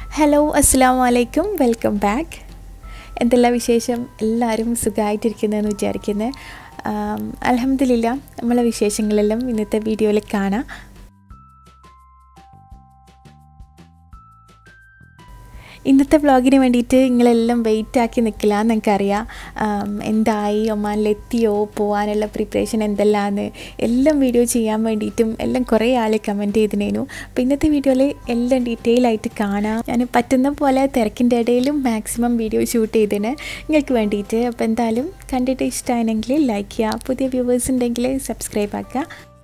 Hello അസ്സാം വലൈക്കും welcome back എന്തെല്ലാം വിശേഷം എല്ലാവരും സുഖമായിട്ടിരിക്കുന്നതെന്ന് വിചാരിക്കുന്നത് അലഹമില്ല നമ്മളെ വിശേഷങ്ങളെല്ലാം ഇന്നത്തെ വീഡിയോയിൽ കാണാം ഇന്നത്തെ വ്ളോഗിന് വേണ്ടിയിട്ട് നിങ്ങളെല്ലാം വെയിറ്റ് ആക്കി നിൽക്കില്ല എനിക്കറിയാം എന്തായി ഒമാനിലെത്തിയോ പോകാനുള്ള പ്രിപ്പറേഷൻ എന്തെല്ലാമെന്ന് എല്ലാം വീഡിയോ ചെയ്യാൻ വേണ്ടിയിട്ടും എല്ലാം കുറേ ആൾ കമൻറ്റ് ചെയ്തിനേനു അപ്പോൾ ഇന്നത്തെ വീഡിയോയിൽ എല്ലാം ഡീറ്റെയിൽ ആയിട്ട് കാണാം ഞാൻ പറ്റുന്ന പോലെ തിരക്കിൻ്റെ ഇടയിലും മാക്സിമം വീഡിയോ ഷൂട്ട് ചെയ്തതിന് നിങ്ങൾക്ക് വേണ്ടിയിട്ട് അപ്പോൾ എന്തായാലും കണ്ടിട്ട് ഇഷ്ടമായെങ്കിൽ ലൈക്ക് ചെയ്യുക പുതിയ വ്യൂവേഴ്സ് ഉണ്ടെങ്കിൽ സബ്സ്ക്രൈബ് ആക്കുക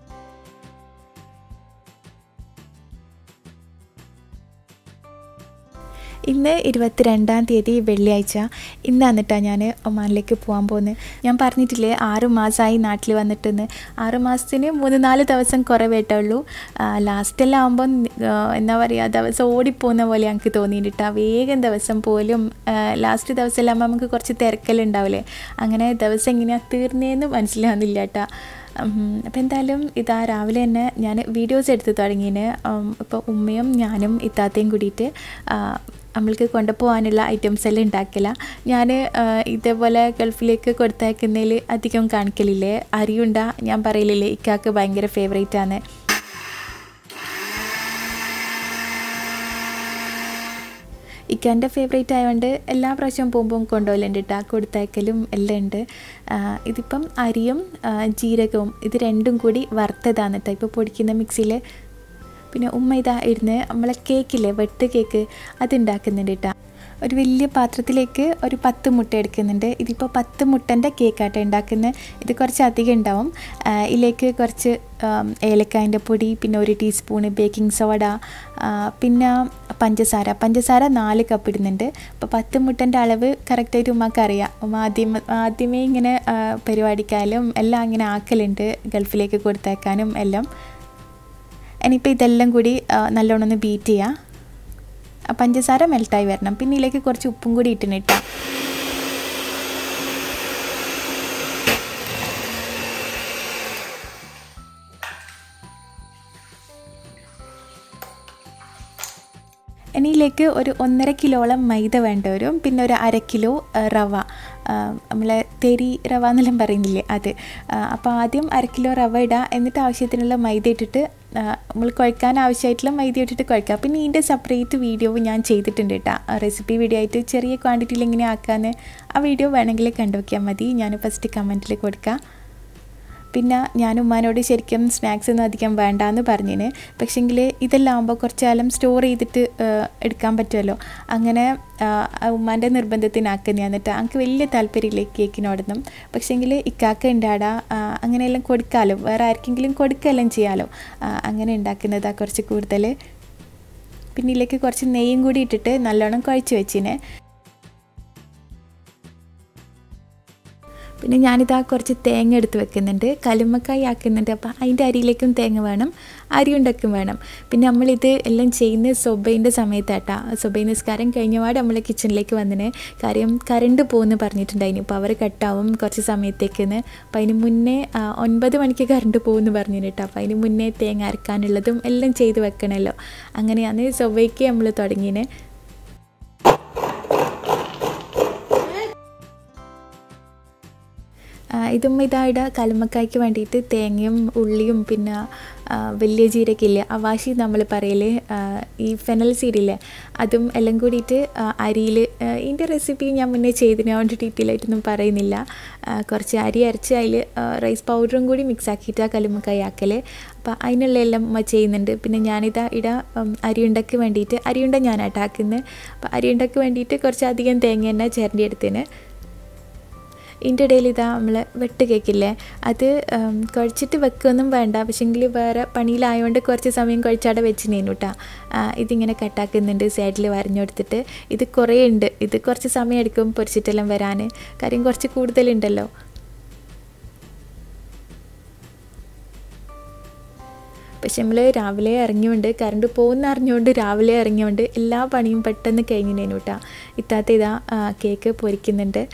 ഇന്ന് ഇരുപത്തിരണ്ടാം തീയതി വെള്ളിയാഴ്ച ഇന്ന് വന്നിട്ടാണ് ഞാൻ ഒമാനിലേക്ക് പോകാൻ പോകുന്നത് ഞാൻ പറഞ്ഞിട്ടില്ലേ ആറ് മാസമായി നാട്ടിൽ വന്നിട്ടെന്ന് ആറ് മാസത്തിന് മൂന്ന് നാല് ദിവസം കുറവേട്ടേ ഉള്ളൂ ലാസ്റ്റെല്ലാം ആകുമ്പം എന്താ പറയുക ദിവസം ഓടിപ്പോകുന്ന പോലെ എനിക്ക് തോന്നിയിട്ടാ വേഗം ദിവസം പോലും ലാസ്റ്റ് ദിവസമെല്ലാം ആകുമ്പോൾ നമുക്ക് കുറച്ച് തിരക്കലുണ്ടാവില്ലേ അങ്ങനെ ദിവസം എങ്ങനെയാണ് തീർന്നതെന്ന് മനസ്സിലാവുന്നില്ല കേട്ടോ അപ്പോൾ എന്തായാലും ഇതാ രാവിലെ തന്നെ ഞാൻ വീഡിയോസ് എടുത്ത് തുടങ്ങിയതിന് ഇപ്പോൾ ഉമ്മയും ഞാനും ഇത്താത്തയും കൂടിയിട്ട് നമ്മൾക്ക് കൊണ്ടുപോകാനുള്ള ഐറ്റംസ് എല്ലാം ഉണ്ടാക്കില്ല ഞാൻ ഇതേപോലെ ഗൾഫിലേക്ക് കൊടുത്തയക്കുന്നതിൽ അധികം കാണിക്കലില്ലേ അരിയുണ്ട ഞാൻ പറയലില്ലേ ഇക്കാക്ക് ഭയങ്കര ഫേവറേറ്റ് ആണ് ഇക്കാൻ്റെ ഫേവറേറ്റ് ആയതുകൊണ്ട് എല്ലാ പ്രാവശ്യവും പോകുമ്പോൾ കൊണ്ടുപോകലുണ്ട് കേട്ടോ കൊടുത്തയക്കലും എല്ലാം ഉണ്ട് ഇതിപ്പം അരിയും ജീരകവും ഇത് രണ്ടും കൂടി വറുത്തതാണ് കേട്ടോ ഇപ്പോൾ പൊടിക്കുന്ന മിക്സിയിൽ പിന്നെ ഉമ്മ ഇതാ ഇരുന്ന് നമ്മളെ കേക്കില്ലേ വെട്ട് കേക്ക് അത് ഉണ്ടാക്കുന്നുണ്ട് കേട്ടോ ഒരു വലിയ പാത്രത്തിലേക്ക് ഒരു പത്ത് മുട്ട എടുക്കുന്നുണ്ട് ഇതിപ്പോൾ പത്ത് മുട്ടൻ്റെ കേക്കാട്ടോ ഉണ്ടാക്കുന്നത് ഇത് കുറച്ച് അധികം ഉണ്ടാവും ഇതിലേക്ക് കുറച്ച് ഏലക്കായൻ്റെ പൊടി പിന്നെ ഒരു ടീസ്പൂണ് ബേക്കിംഗ് സോഡ പിന്നെ പഞ്ചസാര പഞ്ചസാര നാല് കപ്പ് ഇടുന്നുണ്ട് അപ്പോൾ പത്ത് മുട്ടൻ്റെ അളവ് കറക്റ്റായിട്ട് ഉമ്മക്ക് അറിയാം ഉമ്മ ആദ്യം ആദ്യമേ ഇങ്ങനെ പരിപാടിക്കാലും എല്ലാം ഇങ്ങനെ ആക്കലുണ്ട് ഗൾഫിലേക്ക് കൊടുത്തേക്കാനും എല്ലാം ഇനിയിപ്പോൾ ഇതെല്ലാം കൂടി നല്ലോണം ഒന്ന് ബീറ്റ് ചെയ്യുക പഞ്ചസാര മെൽട്ടായി വരണം പിന്നെ ഇതിലേക്ക് കുറച്ച് ഉപ്പും കൂടി ഇട്ടിനിട്ടാം ഇനിയിലേക്ക് ഒരു ഒന്നര കിലോളം മൈദ വേണ്ട വരും പിന്നെ ഒരു അര കിലോ റവ നമ്മളെ തെരി റവ എന്നെല്ലാം പറയുന്നില്ലേ അത് അപ്പോൾ ആദ്യം അര കിലോ റവ ഇടുക എന്നിട്ട് ആവശ്യത്തിനുള്ള മൈദ ഇട്ടിട്ട് നമ്മൾ കുഴക്കാൻ ആവശ്യമായിട്ടുള്ള മൈദ ഇട്ടിട്ട് കുഴക്കുക പിന്നെ ഇതിൻ്റെ സെപ്പറേറ്റ് വീഡിയോ ഞാൻ ചെയ്തിട്ടുണ്ട് കേട്ടോ റെസിപ്പി വീഡിയോ ആയിട്ട് ചെറിയ ക്വാണ്ടിറ്റിയിൽ എങ്ങനെ ആക്കാമെന്ന് ആ വീഡിയോ വേണമെങ്കിൽ കണ്ടുവയ്ക്കാൻ മതി ഞാൻ ഫസ്റ്റ് കമൻറ്റിൽ കൊടുക്കാം പിന്നെ ഞാൻ ഉമ്മാനോട് ശരിക്കും സ്നാക്സ് ഒന്നും അധികം വേണ്ടാന്ന് പറഞ്ഞിന് പക്ഷേങ്കിൽ ഇതെല്ലാം ആകുമ്പോൾ കുറച്ച് കാലം സ്റ്റോർ ചെയ്തിട്ട് എടുക്കാൻ പറ്റുമല്ലോ അങ്ങനെ ഉമ്മാൻ്റെ നിർബന്ധത്തിനാക്കുന്ന എന്നിട്ട് എനിക്ക് വലിയ താല്പര്യമില്ല കേക്കിനോടൊന്നും പക്ഷേങ്കിൽ ഇക്കാക്ക ഉണ്ടാടാ അങ്ങനെയെല്ലാം കൊടുക്കാമല്ലോ വേറെ ആർക്കെങ്കിലും കൊടുക്കുകയെല്ലാം ചെയ്യാമല്ലോ അങ്ങനെ ഉണ്ടാക്കുന്നതാണ് കുറച്ച് കൂടുതൽ പിന്നെ ഇതിലേക്ക് കുറച്ച് നെയ്യും കൂടി ഇട്ടിട്ട് നല്ലോണം കുഴച്ച് വെച്ചിനെ പിന്നെ ഞാനിതാ കുറച്ച് തേങ്ങ എടുത്ത് വെക്കുന്നുണ്ട് കലുമ്മക്കായി ആക്കുന്നുണ്ട് അപ്പോൾ അതിൻ്റെ അരിയിലേക്കും തേങ്ങ വേണം അരി ഉണ്ടാക്കും വേണം പിന്നെ നമ്മളിത് എല്ലാം ചെയ്യുന്ന സൊബൈൻ്റെ സമയത്താട്ടാ സൊബൈ നിസ്കാരം കഴിഞ്ഞപാട് നമ്മൾ കിച്ചണിലേക്ക് വന്നിന് കാര്യം കറണ്ട് പോകുമെന്ന് പറഞ്ഞിട്ടുണ്ടായിന് പവർ കട്ടാവും കുറച്ച് സമയത്തേക്കെന്ന് അപ്പോൾ അതിന് മുന്നേ ഒൻപത് മണിക്ക് കറണ്ട് പോകുമെന്ന് പറഞ്ഞു കേട്ടോ അപ്പോൾ അതിന് മുന്നേ തേങ്ങ അരക്കാനുള്ളതും എല്ലാം ചെയ്ത് വെക്കണമല്ലോ അങ്ങനെയാണ് സൊബൈക്ക് നമ്മൾ തുടങ്ങിയത് ഇതും ഇതായിട്ട് കലുമക്കായ്ക്ക് വേണ്ടിയിട്ട് തേങ്ങയും ഉള്ളിയും പിന്നെ വലിയ ജീരകില്ല അവാശി നമ്മൾ പറയല് ഈ ഫെനൽ സീഡില്ലേ അതും എല്ലാം കൂടിയിട്ട് അരിയിൽ ഇതിൻ്റെ റെസിപ്പി ഞാൻ മുന്നേ ചെയ്തിന് അതുകൊണ്ട് ഡീറ്റെയിൽ ആയിട്ടൊന്നും പറയുന്നില്ല കുറച്ച് അരി അരച്ച് അതിൽ റൈസ് പൗഡറും കൂടി മിക്സ് ആക്കിയിട്ട് കലുമക്കായി ആക്കൽ അപ്പോൾ അതിനുള്ള എല്ലാം ചെയ്യുന്നുണ്ട് പിന്നെ ഞാനിതാ ഇട അരിയുണ്ടക്ക് വേണ്ടിയിട്ട് അരിയുണ്ട ഞാനാട്ടാക്കുന്നത് അപ്പോൾ അരിയുണ്ടക്ക് വേണ്ടിയിട്ട് കുറച്ച് അധികം തേങ്ങ തന്നെ ചേരേണ്ടി എടുത്തിന് ഇതിൻ്റെ ഇടയിൽ ഇതാ നമ്മൾ വെട്ട് കേക്കില്ലേ അത് കുഴച്ചിട്ട് വെക്കുകയൊന്നും വേണ്ട പക്ഷേങ്കിൽ വേറെ പണിയിലായതുകൊണ്ട് കുറച്ച് സമയം കുഴച്ചാടെ വെച്ച് നീനു കേട്ടോ ഇതിങ്ങനെ കട്ടാക്കുന്നുണ്ട് സൈഡിൽ വരഞ്ഞെടുത്തിട്ട് ഇത് കുറേ ഉണ്ട് ഇത് കുറച്ച് സമയം എടുക്കും പൊരിച്ചിട്ടെല്ലാം വരാൻ കാര്യം കുറച്ച് കൂടുതലുണ്ടല്ലോ പക്ഷെ നമ്മൾ രാവിലെ ഇറങ്ങിയോണ്ട് കറണ്ട് പോകുന്ന അറിഞ്ഞുകൊണ്ട് രാവിലെ ഇറങ്ങിയോണ്ട് എല്ലാ പണിയും പെട്ടെന്ന് കഴിഞ്ഞിനേനു കേട്ടോ ഇത്താത്ത ഇതാ കേക്ക് പൊരിക്കുന്നുണ്ട്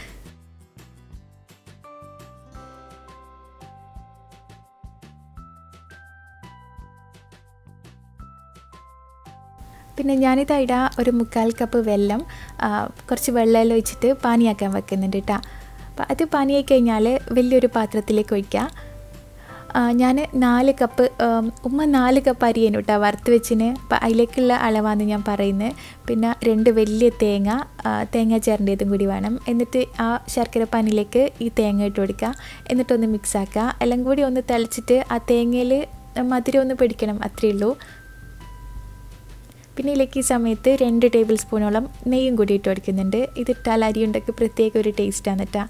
പിന്നെ ഞാനിത് ഇടാ ഒരു മുക്കാൽ കപ്പ് വെള്ളം ആ, കുറച്ച് വെള്ളമെല്ലാം ഒഴിച്ചിട്ട് പാനിയാക്കാൻ വെക്കുന്നുണ്ട് കേട്ടോ അപ്പോൾ അത് പാനിയായി കഴിഞ്ഞാൽ വലിയൊരു പാത്രത്തിലേക്ക് ഒഴിക്കുക ഞാൻ നാല് കപ്പ് ഉം, ഉമ്മ നാല് കപ്പ് അരിയേനു കേട്ടോ വറുത്ത് വെച്ചിന് അപ്പം അതിലേക്കുള്ള അളവാണ് ഞാൻ പറയുന്നത് പിന്നെ രണ്ട് വലിയ തേങ്ങ ആ, തേങ്ങ ചേരേണ്ടതും കൂടി വേണം എന്നിട്ട് ആ ശർക്കര പാനിലേക്ക് ഈ തേങ്ങ ഇട്ട് കൊടുക്കുക എന്നിട്ടൊന്ന് മിക്സ് ആക്കുക എല്ലാം കൂടി ഒന്ന് തിളച്ചിട്ട് ആ തേങ്ങയിൽ മധുരം ഒന്ന് പിടിക്കണം അത്രയേ ഉള്ളൂ പിന്നെ ഇതിലേക്ക് ഈ സമയത്ത് രണ്ട് ടേബിൾ സ്പൂണോളം നെയ്യും കൂടി ഇട്ട് കൊടുക്കുന്നുണ്ട് ഇതിട്ടാൽ അരിയുണ്ടൊക്കെ പ്രത്യേക ഒരു ടേസ്റ്റാണ് കേട്ടോ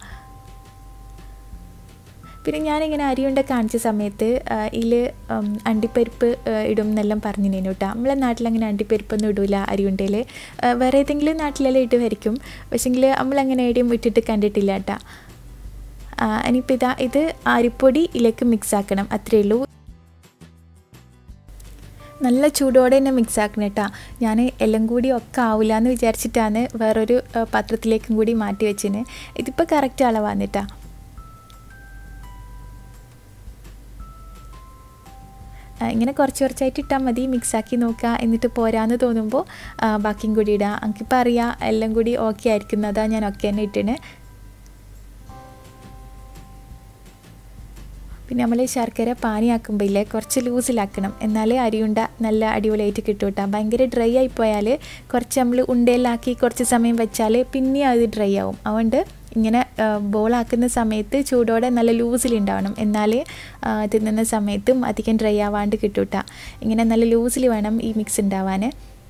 പിന്നെ ഞാനിങ്ങനെ അരിയുണ്ട കാണിച്ച സമയത്ത് ഇതിൽ അണ്ടിപ്പരിപ്പ് ആ, ഇടും എന്നെല്ലാം പറഞ്ഞിനേനു കേട്ടോ നമ്മളെ നാട്ടിലങ്ങനെ അണ്ടിപ്പരിപ്പൊന്നും ഇടൂല അരിയുണ്ടയിൽ വേറെ ഏതെങ്കിലും നാട്ടിലെല്ലാം ഇടുമായിരിക്കും പക്ഷേങ്കിൽ നമ്മളങ്ങനെ എവിടെയും ഇട്ടിട്ട് കണ്ടിട്ടില്ല കേട്ടോ ഇനിയിപ്പോൾ ഇതാ ഇത് അരിപ്പൊടി ഇതിലേക്ക് മിക്സ് ആക്കണം അത്രയേ ഉള്ളൂ നല്ല ചൂടോടെ തന്നെ മിക്സ് ആക്കണം കേട്ടോ ഞാൻ എല്ലാം കൂടി ഒക്കെ ആവില്ല എന്ന് വിചാരിച്ചിട്ടാണ് വേറൊരു ആ, പാത്രത്തിലേക്കും കൂടി മാറ്റി വെച്ചിന് ഇതിപ്പോൾ കറക്റ്റ് അളവാണ് കേട്ടോ ആ, ഇങ്ങനെ കുറച്ച് കുറച്ചായിട്ട് ഇട്ടാൽ മതി മിക്സാക്കി നോക്കുക എന്നിട്ട് പോരാന്ന് തോന്നുമ്പോൾ ആ, ബാക്കിയും കൂടി ഇടുക എനിക്കിപ്പോൾ അറിയാം എല്ലാം കൂടി ഓക്കെ ആയിരിക്കും അതാ ഞാൻ ഒക്കെ തന്നെ ഇട്ടിന് പിന്നെ നമ്മൾ ശർക്കര പാനിയാക്കുമ്പോൾ ഇല്ലേ കുറച്ച് ലൂസിലാക്കണം എന്നാലേ അരിയുണ്ട നല്ല അടിപൊളിയായിട്ട് കിട്ടും കേട്ടോ ഭയങ്കര ഡ്രൈ ആയി പോയാൽ കുറച്ച് നമ്മൾ ഉണ്ടയിലാക്കി കുറച്ച് സമയം വെച്ചാൽ പിന്നെ അത് ഡ്രൈ ആവും അതുകൊണ്ട് ഇങ്ങനെ ബോളാക്കുന്ന സമയത്ത് ചൂടോടെ നല്ല ലൂസിലുണ്ടാവണം എന്നാലേ ആ, തിന്നുന്ന സമയത്തും അധികം ഡ്രൈ ആവാണ്ട് കിട്ടും കേട്ടോ ഇങ്ങനെ നല്ല ലൂസിൽ വേണം ഈ മിക്സ് ഉണ്ടാവാൻ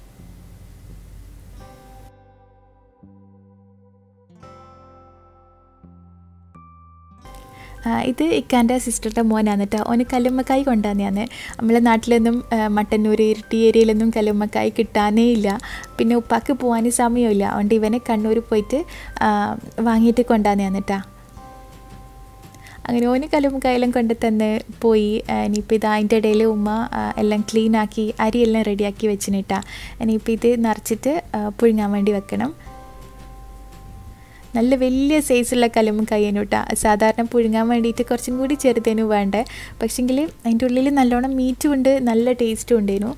ആ, ഇത് ഇക്കാൻ്റെ സിസ്റ്ററുടെ മോനാണ് കേട്ടോ ഓന് കല്ലുമ്മക്കായി കൊണ്ടുവന്നെയാണ് നമ്മളെ നാട്ടിലൊന്നും ആ, മട്ടന്നൂർ ഇരിട്ടി ഏരിയയിലൊന്നും കല്ലുമ്മക്കായി കിട്ടാനേ ഇല്ല പിന്നെ ഉപ്പാക്ക് പോകാൻ സമയമില്ല അതുകൊണ്ട് ഇവനെ കണ്ണൂർ പോയിട്ട് ആ, വാങ്ങിയിട്ട് കൊണ്ടുവന്നെയാണ് കേട്ടോ അങ്ങനെ ഓന് കല്ലുമ്മക്കായെല്ലാം കൊണ്ട് തന്ന് പോയി ആ, ഇനിയിപ്പോൾ ഇത് അതിൻ്റെ ഇടയിൽ ഉമ്മ ആ, എല്ലാം ക്ലീൻ ആക്കി അരിയെല്ലാം റെഡിയാക്കി വെച്ചിട്ടാ ഇനിയിപ്പോൾ ഇത് നിറച്ചിട്ട് ആ, പുഴുങ്ങാൻ വേണ്ടി വെക്കണം നല്ല വലിയ സൈസുള്ള കല്ലുമ്പും കയ്യനും കേട്ടോ സാധാരണ പുഴുങ്ങാൻ വേണ്ടിയിട്ട് കുറച്ചും കൂടി ചെറുതേനു വേണ്ടേ പക്ഷെങ്കിൽ അതിൻ്റെ ഉള്ളിൽ നല്ലോണം മീറ്റും ഉണ്ട് നല്ല ടേസ്റ്റും ഉണ്ടേനു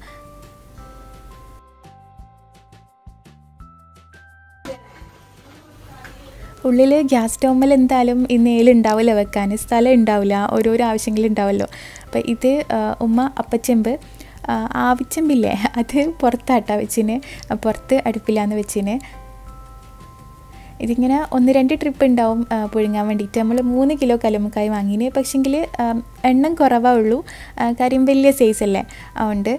ഉള്ളിൽ ഗ്യാസ് സ്റ്റൗമ്മൽ എന്തായാലും ഇന്ന് ഏലുണ്ടാവില്ല വെക്കാൻ സ്ഥലം ഉണ്ടാവില്ല ഓരോരോ ആവശ്യങ്ങളുണ്ടാവുമല്ലോ അപ്പോൾ ഇത് ആ, ഉമ്മ അപ്പച്ചെമ്പ് ആ, ആവിച്ചെമ്പില്ലേ അത് പുറത്താട്ടാ വെച്ചിന് പുറത്ത് അടുപ്പിലാന്ന് വെച്ചിന് ഇതിങ്ങനെ ഒന്ന് രണ്ട് ട്രിപ്പ് ഉണ്ടാവും ആ, പുഴുങ്ങാൻ വേണ്ടിയിട്ട് നമ്മൾ മൂന്ന് കിലോ കല്ലുമ്മക്കായി വാങ്ങിന് പക്ഷെങ്കിൽ എണ്ണം കുറവേ ഉള്ളൂ ആ, കാര്യം വലിയ സൈസ് അല്ലേ അതുകൊണ്ട്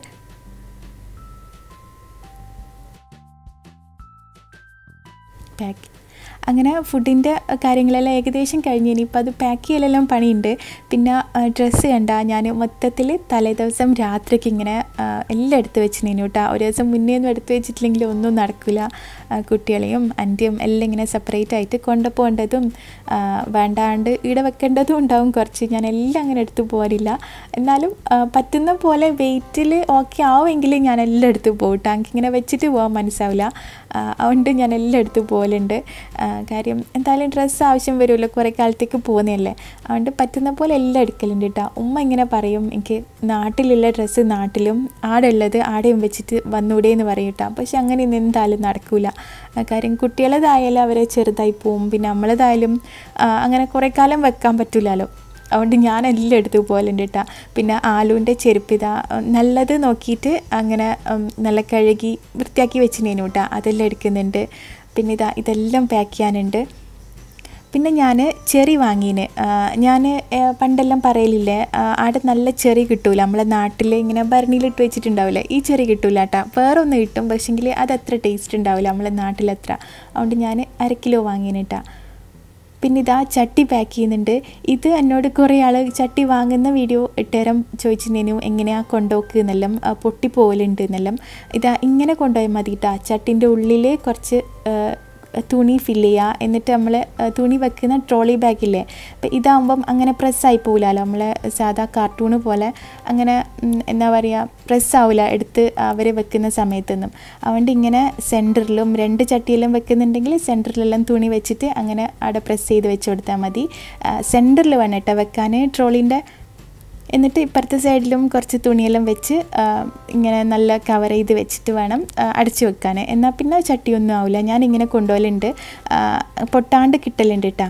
പാക്ക് അങ്ങനെ ഫുഡിൻ്റെ കാര്യങ്ങളെല്ലാം ഏകദേശം കഴിഞ്ഞ് ഇനിയിപ്പോൾ അത് പാക്ക് ചെയ്യലെല്ലാം പണിയുണ്ട് പിന്നെ ഡ്രസ്സ് കണ്ട ഞാൻ മൊത്തത്തിൽ തലേദിവസം രാത്രിക്ക് ഇങ്ങനെ ആ, എല്ലാം എടുത്ത് വെച്ചിനു കേട്ടോ ഒരു ദിവസം മുന്നേ ഒന്നും എടുത്ത് വെച്ചിട്ടില്ലെങ്കിൽ ഒന്നും നടക്കില്ല കുട്ടികളെയും അൻ്റെയും എല്ലാം ഇങ്ങനെ സെപ്പറേറ്റ് ആയിട്ട് കൊണ്ടുപോകേണ്ടതും ആ, വേണ്ടാണ്ട് ഇവിടെ വെക്കേണ്ടതും ഉണ്ടാവും കുറച്ച് ഞാൻ എല്ലാം അങ്ങനെ എടുത്തു പോരില്ല എന്നാലും ആ, പറ്റുന്ന പോലെ വെയിറ്റിൽ ഓക്കെ ആവുമെങ്കിൽ ഞാൻ എല്ലാം എടുത്ത് പോകും കേട്ടോ എനിക്കിങ്ങനെ വെച്ചിട്ട് പോകാൻ മനസ്സാവില്ല ആ, അതുകൊണ്ട് ഞാൻ എല്ലാം എടുത്ത് പോകലുണ്ട് ആ, കാര്യം എന്തായാലും ഡ്രസ്സ് ആവശ്യം വരുമല്ലോ കുറേ കാലത്തേക്ക് പോകുന്നതല്ലേ അതുകൊണ്ട് പറ്റുന്ന പോലെ എല്ലാം എടുക്കലുണ്ട് കേട്ടോ ഉമ്മ ഇങ്ങനെ പറയും എനിക്ക് നാട്ടിലുള്ള ഡ്രസ്സ് നാട്ടിലും ആടെ ഉള്ളത് ആടെയും വെച്ചിട്ട് വന്നൂടെ എന്ന് പറയും കേട്ടോ പക്ഷെ അങ്ങനെ ഇന്ന് എന്തായാലും നടക്കൂല ആ, കാര്യം കുട്ടികളതായാലും അവരെ ചെറുതായി പോവും പിന്നെ നമ്മളതായാലും ആ, അങ്ങനെ കുറേ കാലം വെക്കാൻ പറ്റില്ലല്ലോ അതുകൊണ്ട് ഞാൻ എല്ലാം എടുത്ത് പോകലുണ്ട് കേട്ടോ പിന്നെ ആലുവിൻ്റെ ചെരുപ്പിത നല്ലത് നോക്കിയിട്ട് അങ്ങനെ ഉം, നല്ല കഴുകി വൃത്തിയാക്കി വെച്ചിനേനു കേട്ടോ അതെല്ലാം എടുക്കുന്നുണ്ട് പിന്നെ ഇതാ ഇതെല്ലാം പാക്ക് ചെയ്യാനുണ്ട് പിന്നെ ഞാൻ ചെറി വാങ്ങീന് ഞാൻ പണ്ടെല്ലാം പറയലില്ലേ ആ, ആടെ നല്ല ചെറി കിട്ടൂല നമ്മളെ നാട്ടിൽ ഇങ്ങനെ ഭരണിയിലിട്ട് വെച്ചിട്ടുണ്ടാവില്ലേ ഈ ചെറി കിട്ടൂല കേട്ടോ വേറെ ഒന്ന് കിട്ടും പക്ഷെങ്കിൽ അത് അത്ര ടേസ്റ്റ് ഉണ്ടാവില്ല നമ്മളെ നാട്ടിലത്ര അതുകൊണ്ട് ഞാൻ അര കിലോ വാങ്ങീന് കേട്ടോ പിന്നെ ഇതാ ചട്ടി പാക്ക് ചെയ്യുന്നുണ്ട് ഇത് എന്നോട് കുറേ ആൾ ചട്ടി വാങ്ങുന്ന വീഡിയോ ഇട്ടേരം ചോദിച്ചിരുന്നു എങ്ങനെയാണ് കൊണ്ടുപോക്ക് എന്നെല്ലാം ആ, പൊട്ടിപ്പോകലുണ്ട് എന്നെല്ലാം ഇതാ ഇങ്ങനെ കൊണ്ടുപോയാൽ മതി കേട്ടോ ചട്ടിൻ്റെ ഉള്ളിൽ കുറച്ച് ആ, തുണി ഫില്ല് ചെയ്യുക എന്നിട്ട് നമ്മൾ തുണി വെക്കുന്ന ട്രോളി ബാഗില്ലേ അപ്പം ഇതാകുമ്പം അങ്ങനെ പ്രസ്സായി പോകില്ലല്ലോ നമ്മളെ സാധാ കാർട്ടൂണ് പോലെ അങ്ങനെ ഉം, എന്താ പറയുക പ്രസ്സാവില്ല എടുത്ത് അവർ വെക്കുന്ന സമയത്തൊന്നും അതുകൊണ്ട് ഇങ്ങനെ സെൻറ്ററിലും രണ്ട് ചട്ടിയിലും വെക്കുന്നുണ്ടെങ്കിൽ സെൻറ്ററിലെല്ലാം തുണി വെച്ചിട്ട് അങ്ങനെ അവിടെ പ്രസ് ചെയ്ത് വെച്ച് കൊടുത്താൽ മതി സെൻറ്ററിൽ വേണം കേട്ടോ വെക്കാൻ ട്രോളിൻ്റെ എന്നിട്ട് ഇപ്പുറത്തെ സൈഡിലും കുറച്ച് തുണിയെല്ലാം വെച്ച് ആ, ഇങ്ങനെ നല്ല കവർ ചെയ്ത് വെച്ചിട്ട് വേണം ആ, അടച്ചു വെക്കാൻ എന്നാൽ പിന്നെ ചട്ടിയൊന്നും ആവില്ല ഞാൻ ഇങ്ങനെ കൊണ്ടുപോകലുണ്ട് ആ, പൊട്ടാണ്ട് കിട്ടലുണ്ട് കേട്ടോ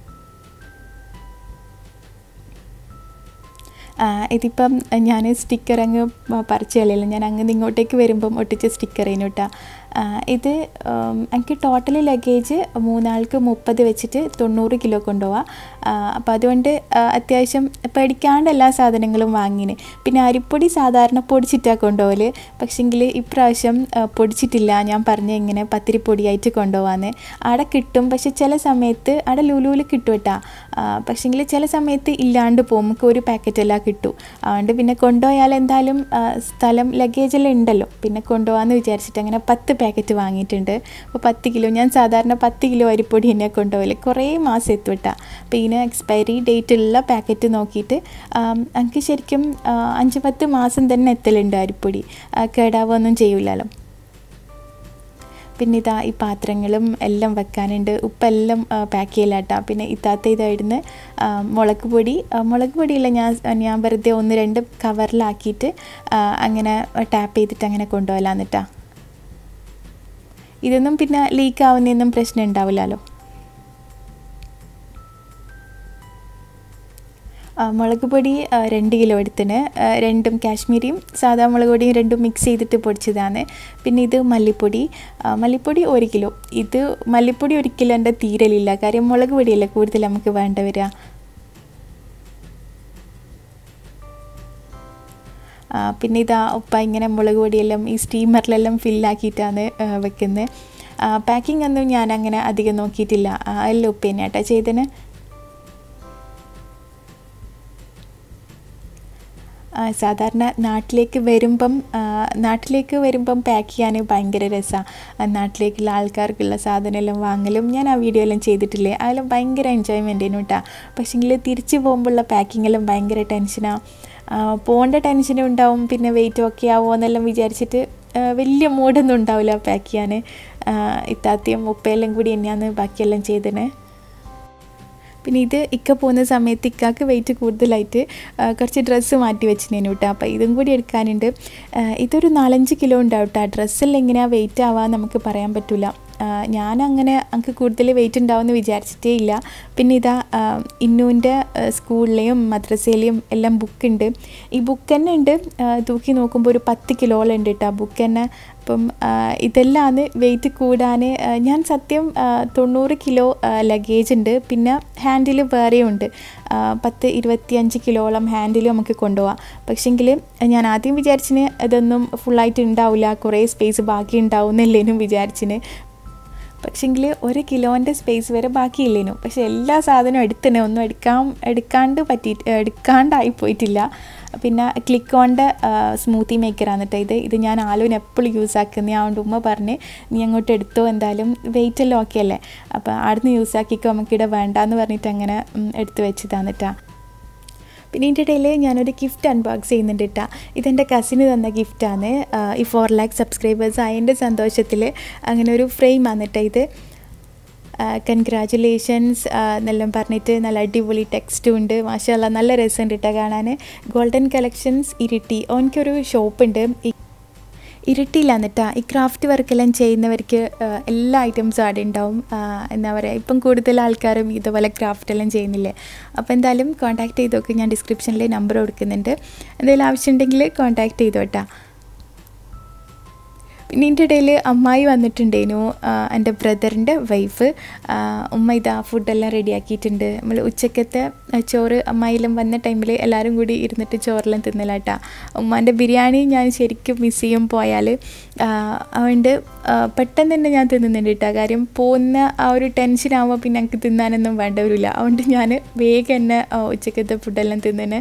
ആ, ഇതിപ്പം ഞാൻ സ്റ്റിക്കർ അങ്ങ് പറിച്ച് കളയില്ല ഞാൻ അങ്ങ് ഇങ്ങോട്ടേക്ക് വരുമ്പം ഒട്ടിച്ച സ്റ്റിക്കർ കേട്ടോ ഇത് ഉം, എനിക്ക് ടോട്ടൽ ലഗേജ് മൂന്നാൾക്ക് മുപ്പത് വെച്ചിട്ട് തൊണ്ണൂറ് കിലോ കൊണ്ടുപോവാം അപ്പോൾ അതുകൊണ്ട് ആ, അത്യാവശ്യം പേടിക്കാണ്ട് എല്ലാ സാധനങ്ങളും വാങ്ങിന് പിന്നെ അരിപ്പൊടി സാധാരണ പൊടിച്ചിട്ടാണ് കൊണ്ടുപോകല് പക്ഷേങ്കിൽ ഇപ്രാവശ്യം ആ, പൊടിച്ചിട്ടില്ല ഞാൻ പറഞ്ഞ ഇങ്ങനെ പത്തിരിപ്പൊടിയായിട്ട് കൊണ്ടുപോകാന്ന് അവിടെ കിട്ടും പക്ഷെ ചില സമയത്ത് അവിടെ ലുലുവിൽ കിട്ടും കേട്ടാ പക്ഷേങ്കിൽ ചില സമയത്ത് ഇല്ലാണ്ട് പോകും നമുക്ക് ഒരു പാക്കറ്റ് എല്ലാം കിട്ടും അതുകൊണ്ട് പിന്നെ കൊണ്ടുപോയാൽ എന്തായാലും ആ, സ്ഥലം ലഗേജെല്ലാം ഉണ്ടല്ലോ പിന്നെ കൊണ്ടുപോകാമെന്ന് വിചാരിച്ചിട്ട് അങ്ങനെ പത്ത് പാക്കറ്റ് വാങ്ങിയിട്ടുണ്ട് അപ്പോൾ പത്ത് കിലോ ഞാൻ സാധാരണ പത്ത് കിലോ അരിപ്പൊടി തന്നെ കൊണ്ടുപോകല് കുറേ മാസം എത്തുവിട്ടാ അപ്പോൾ ഇതിന് എക്സ്പയറി ഡേറ്റ് ഉള്ള പാക്കറ്റ് നോക്കിയിട്ട് ആം, എനിക്ക് ശരിക്കും ആ, അഞ്ച് പത്ത് മാസം തന്നെ എത്തലുണ്ട് അരിപ്പൊടി ആ, കേടാവുകയൊന്നും ചെയ്യില്ലല്ലോ പിന്നെ ഇതാ ഈ പാത്രങ്ങളും എല്ലാം വെക്കാനുണ്ട് ഉപ്പെല്ലാം പാക്ക് ചെയ്യലാട്ടാ പിന്നെ ഇത്താത്ത ഇതായിരുന്നു ആ, മുളക് പൊടി ആ, മുളക് പൊടിയില്ല ഞാൻ ഞാൻ വെറുതെ ഒന്ന് രണ്ട് കവറിലാക്കിയിട്ട് ആ, അങ്ങനെ ടാപ്പ് ചെയ്തിട്ട് അങ്ങനെ കൊണ്ടുപോകലാന്നിട്ടാ ഇതൊന്നും പിന്നെ ലീക്ക് ആവുന്നതൊന്നും പ്രശ്നം ഉണ്ടാവില്ലല്ലോ ആ, മുളക് പൊടി ആ, രണ്ട് കിലോ എടുത്തിന് ആ, രണ്ടും കാശ്മീരിയും സാധാ മുളക് പൊടിയും രണ്ടും മിക്സ് ചെയ്തിട്ട് പൊടിച്ചതാണ് പിന്നെ ഇത് മല്ലിപ്പൊടി ആ, മല്ലിപ്പൊടി ഒരു കിലോ ഇത് മല്ലിപ്പൊടി ഒരു കിലോ എൻ്റെ തീരലില്ല കാര്യം മുളക് പൊടിയല്ലേ കൂടുതൽ നമുക്ക് വേണ്ട വരിക ആ, പിന്നെ ഇതാ ഉപ്പ ഇങ്ങനെ മുളക് പൊടിയെല്ലാം ഈ സ്റ്റീമറിലെല്ലാം ഫില്ലാക്കിയിട്ടാണ് വെക്കുന്നത് പാക്കിംഗ് ഒന്നും ഞാൻ അങ്ങനെ അധികം നോക്കിയിട്ടില്ല ആ, എല്ലാം ഉപ്പ തന്നെയാട്ടാ ചെയ്തതിന് ആ, സാധാരണ നാട്ടിലേക്ക് വരുമ്പം ആ, നാട്ടിലേക്ക് വരുമ്പം പാക്ക് ചെയ്യാൻ ഭയങ്കര രസമാണ് നാട്ടിലേക്കുള്ള ആൾക്കാർക്കുള്ള സാധനമെല്ലാം വാങ്ങലും ഞാൻ ആ വീഡിയോ എല്ലാം ചെയ്തിട്ടില്ലേ അതെല്ലാം ഭയങ്കര എൻജോയ്മെൻ്റ് ആയിരുന്നു കേട്ടോ പക്ഷേങ്കിൽ തിരിച്ചു പോകുമ്പോഴുള്ള പാക്കിംഗ് എല്ലാം ഭയങ്കര ടെൻഷനാണ് പോകേണ്ട ടെൻഷനും ഉണ്ടാവും പിന്നെ വെയിറ്റ് ഒക്കെ ആവുമോ എന്നെല്ലാം വിചാരിച്ചിട്ട് ആ, വലിയ മൂഡൊന്നും ഉണ്ടാവില്ല പാക്ക് ചെയ്യാൻ ഇത്താത്തിയും ഉപ്പയെല്ലാം കൂടി തന്നെയാണ് ബാക്കിയെല്ലാം ചെയ്തത് പിന്നെ ഇത് ഇക്ക പോകുന്ന സമയത്ത് ഇക്കാക്ക് വെയിറ്റ് കൂടുതലായിട്ട് ആ, കുറച്ച് ഡ്രസ്സ് മാറ്റി വെച്ചിനേനു കേട്ടോ അപ്പോൾ ഇതും കൂടി എടുക്കാനുണ്ട് ആ, ഇതൊരു നാലഞ്ച് കിലോ ഉണ്ടാവും കേട്ടോ ഡ്രസ്സെല്ലാം എങ്ങനെയാണ് വെയിറ്റ് ആവാൻ നമുക്ക് പറയാൻ പറ്റില്ല ഞാനങ്ങനെ എനിക്ക് കൂടുതൽ വെയിറ്റ് ഉണ്ടാവുമെന്ന് വിചാരിച്ചിട്ടേ ഇല്ല പിന്നെ ഇതാ ആ, ഇന്നുവിൻ്റെ ആ, സ്കൂളിലെയും മദ്രസയിലെയും എല്ലാം ബുക്കുണ്ട് ഈ ബുക്ക് തന്നെ ഉണ്ട് ആ, തൂക്കി നോക്കുമ്പോൾ ഒരു പത്ത് കിലോളം ഉണ്ട് കേട്ടോ ബുക്ക് തന്നെ അപ്പം ആ, ഇതെല്ലാമാണ് വെയിറ്റ് കൂടാൻ ആ, ഞാൻ സത്യം ആ, തൊണ്ണൂറ് കിലോ ലഗേജ് ഉണ്ട് പിന്നെ ഹാൻഡിൽ വേറെയും ഉണ്ട് ആ, പത്ത് ഇരുപത്തിയഞ്ച് കിലോളം ഹാൻഡിൽ നമുക്ക് കൊണ്ടുപോകാം പക്ഷേങ്കിൽ ഞാൻ ആദ്യം വിചാരിച്ചിന് ഇതൊന്നും ഫുള്ളായിട്ട് ഉണ്ടാവില്ല കുറേ സ്പേസ് ബാക്കി ഉണ്ടാവും എന്നല്ലേനും വിചാരിച്ചിന് പക്ഷെങ്കിൽ ഒരു കിലോൻ്റെ സ്പേസ് വരെ ബാക്കിയില്ലേനു പക്ഷെ എല്ലാ സാധനവും എടുത്തന്നെ ഒന്നും എടുക്കാൻ എടുക്കാണ്ട് പറ്റി എടുക്കാണ്ടായി പോയിട്ടില്ല പിന്നെ ക്ലിക്ക് ഓണിൻ്റെ സ്മൂത്തി മേക്കറാണ് കേട്ടോ ഇത് ഇത് ഞാൻ ആലുവിന് എപ്പോഴും യൂസ് ആക്കുന്ന അതുകൊണ്ട് ഉമ്മ പറഞ്ഞ് നീ അങ്ങോട്ട് എടുത്തോ എന്തായാലും വെയിറ്റ് എല്ലാം ഓക്കെ അല്ലേ അപ്പോൾ അവിടുന്ന് യൂസ് ആക്കിക്കോ നമുക്കിവിടെ വേണ്ടാന്ന് പറഞ്ഞിട്ട് അങ്ങനെ ഉം, എടുത്ത് വെച്ചതാണ് കേട്ടോ പിന്നെ ഇതിൻ്റെ ഇടയിൽ ഞാനൊരു ഗിഫ്റ്റ് അൺബോക്സ് ചെയ്യുന്നുണ്ട് കേട്ടോ ഇതെൻ്റെ കസിന് തന്ന ഗിഫ്റ്റാണ് ഈ ഫോർ ലാക്ക് സബ്സ്ക്രൈബേഴ്സ് ആയതിൻ്റെ സന്തോഷത്തിൽ അങ്ങനെ ഒരു ഫ്രെയിമാണ് കേട്ടോ ഇത് കൺഗ്രാറ്റുലേഷൻസ് എന്നെല്ലാം പറഞ്ഞിട്ട് നല്ല അടിപൊളി ടെക്സ്റ്റും ഉണ്ട് മാഷല്ല നല്ല രസമുണ്ട് കേട്ടോ കാണാൻ ഗോൾഡൻ കളക്ഷൻസ് ഇരിട്ടി ഓനിക്കൊരു ഷോപ്പുണ്ട് ഇരിട്ടിയിലാണ് കേട്ടോ ഈ ക്രാഫ്റ്റ് വർക്കെല്ലാം ചെയ്യുന്നവർക്ക് ആ, എല്ലാ ഐറ്റംസും അവിടെ ഉണ്ടാവും ആ, എന്താ പറയുക ഇപ്പം കൂടുതൽ ആൾക്കാരും ഇതുപോലെ ക്രാഫ്റ്റ് എല്ലാം ചെയ്യുന്നില്ലേ അപ്പോൾ എന്തായാലും കോൺടാക്ട് ചെയ്ത് നോക്ക് ഞാൻ ഡിസ്ക്രിപ്ഷനിൽ നമ്പർ കൊടുക്കുന്നുണ്ട് എന്തെങ്കിലും ആവശ്യമുണ്ടെങ്കിൽ കോൺടാക്ട് ചെയ്തോ കേട്ടോ പിന്നെ ഇതിൻ്റെ ഇടയിൽ അമ്മായി വന്നിട്ടുണ്ടേനു ആ, എൻ്റെ ബ്രദറിൻ്റെ വൈഫ് ഉമ്മ ഇതാ ഫുഡെല്ലാം റെഡിയാക്കിയിട്ടുണ്ട് നമ്മൾ ഉച്ചക്കത്തെ ആ, ചോറ് അമ്മായിലും വന്ന ടൈമിൽ എല്ലാവരും കൂടി ഇരുന്നിട്ട് ചോറെല്ലാം തിന്നലാട്ടാ ഉമ്മാൻ്റെ ബിരിയാണി ഞാൻ ശരിക്കും മിസ് ചെയ്യും പോയാൽ അതുകൊണ്ട് ആ, പെട്ടെന്ന് തന്നെ ഞാൻ തിന്നുന്നുണ്ട് കേട്ടോ കാര്യം പോകുന്ന ആ ഒരു ടെൻഷൻ ആകുമ്പോൾ പിന്നെ എനിക്ക് തിന്നാനൊന്നും വേണ്ട വരില്ല അതുകൊണ്ട് ഞാൻ വേഗം തന്നെ ആ, ഉച്ചക്കത്തെ ഫുഡെല്ലാം തിന്നണേ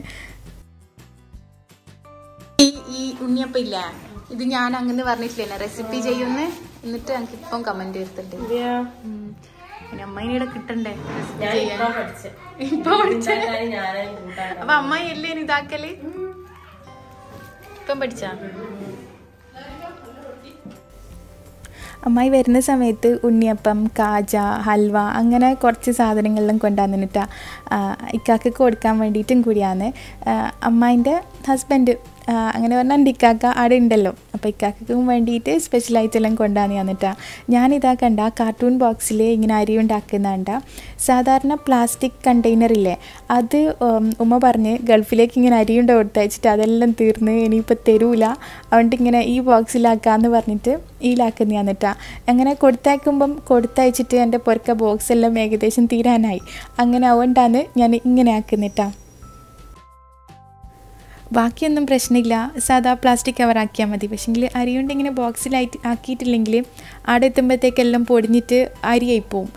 ഈ ഈ ഉണ്ണിയപ്പം ഇല്ല ഇത് ഞാൻ അങ്ങനെ പറഞ്ഞിട്ടില്ല റെസിപ്പി ചെയ്യുന്ന എന്നിട്ട് എനിക്ക് ഇപ്പം കമന്റ് ചെയ്തിട്ടുണ്ട് അമ്മയിനിടെ കിട്ടണ്ടേ recipe ചെയ്യാൻ. ഇപ്പൊ പഠിച്ച അപ്പൊ അമ്മായി അല്ലേ ഇതാക്കല് ഇപ്പം പഠിച്ചാ അമ്മായി വരുന്ന സമയത്ത് ഉണ്ണിയപ്പം കാജ ഹൽവ അങ്ങനെ കുറച്ച് സാധനങ്ങളെല്ലാം കൊണ്ടുവന്നിട്ടാ ഇക്കാക്ക് കൊടുക്കാൻ വേണ്ടിയിട്ടും കൂടിയാണ് അമ്മായിൻ്റെ ഹസ്ബൻഡ് അങ്ങനെ പറഞ്ഞാൽ എൻ്റെ ഇക്കാക്ക അവിടെ ഉണ്ടല്ലോ അപ്പോൾ ഇക്കാക്കും വേണ്ടിയിട്ട് സ്പെഷ്യലായിട്ടെല്ലാം കൊണ്ടുവന്ന് തന്നിട്ടാ ഞാനിതാ കണ്ട കാർട്ടൂൺ ബോക്സിൽ ഇങ്ങനെ അരി ഉണ്ടാക്കുന്നുണ്ട സാധാരണ പ്ലാസ്റ്റിക് കണ്ടെയ്നർ ഇല്ലേ അത് ഉം, ഉമ്മ പറഞ്ഞ് ഗൾഫിലേക്ക് ഇങ്ങനെ അരിയുണ്ട കൊടുത്തയച്ചിട്ട് അതെല്ലാം തീർന്ന് ഇനിയിപ്പോൾ തരൂല അതുകൊണ്ട് ഇങ്ങനെ ഈ ബോക്സിലാക്കാന്ന് പറഞ്ഞിട്ട് ഈലാക്കുന്ന തന്നിട്ടാ അങ്ങനെ കൊടുത്തയക്കുമ്പം കൊടുത്തയച്ചിട്ട് എൻ്റെ പൊരക്ക ബോക്സ് എല്ലാം ഏകദേശം തീരാനായി അങ്ങനെ അതുകൊണ്ടാണ് ഞാൻ ഇങ്ങനെ ആക്കുന്നിട്ടാ ബാക്കിയൊന്നും പ്രശ്നമില്ല സാധാ പ്ലാസ്റ്റിക് കവർ ആക്കിയാൽ മതി പക്ഷേങ്കിൽ അരി കൊണ്ട് ഇങ്ങനെ ബോക്സിലായിട്ട് ആക്കിയിട്ടില്ലെങ്കിൽ അവിടെ എത്തുമ്പോഴത്തേക്കെല്ലാം പൊടിഞ്ഞിട്ട് അരിയായി പോവും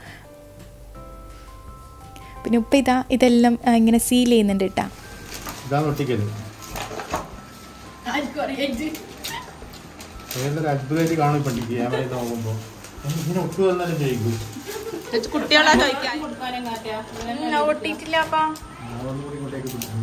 പിന്നെ ഉപ്പ ഇതാ ഇതെല്ലാം ആ, ഇങ്ങനെ സീൽ ചെയ്യുന്നുണ്ട് കേട്ടാ ഇതാണ് ഒട്ടിക്കല് ഏതൊരു അത്ഭുതമായിട്ട് കാണും ഇപ്പം ക്യാമറയിൽ നോക്കുമ്പോൾ ഇങ്ങനെ ഒട്ടു വന്നാലും ജയിക്കും കുട്ടികളാ ചോദിക്കാൻ ഒട്ടിയിട്ടില്ല അപ്പാ അതൊന്നും കൂടി ഇങ്ങോട്ടേക്ക് പിടിച്ചു.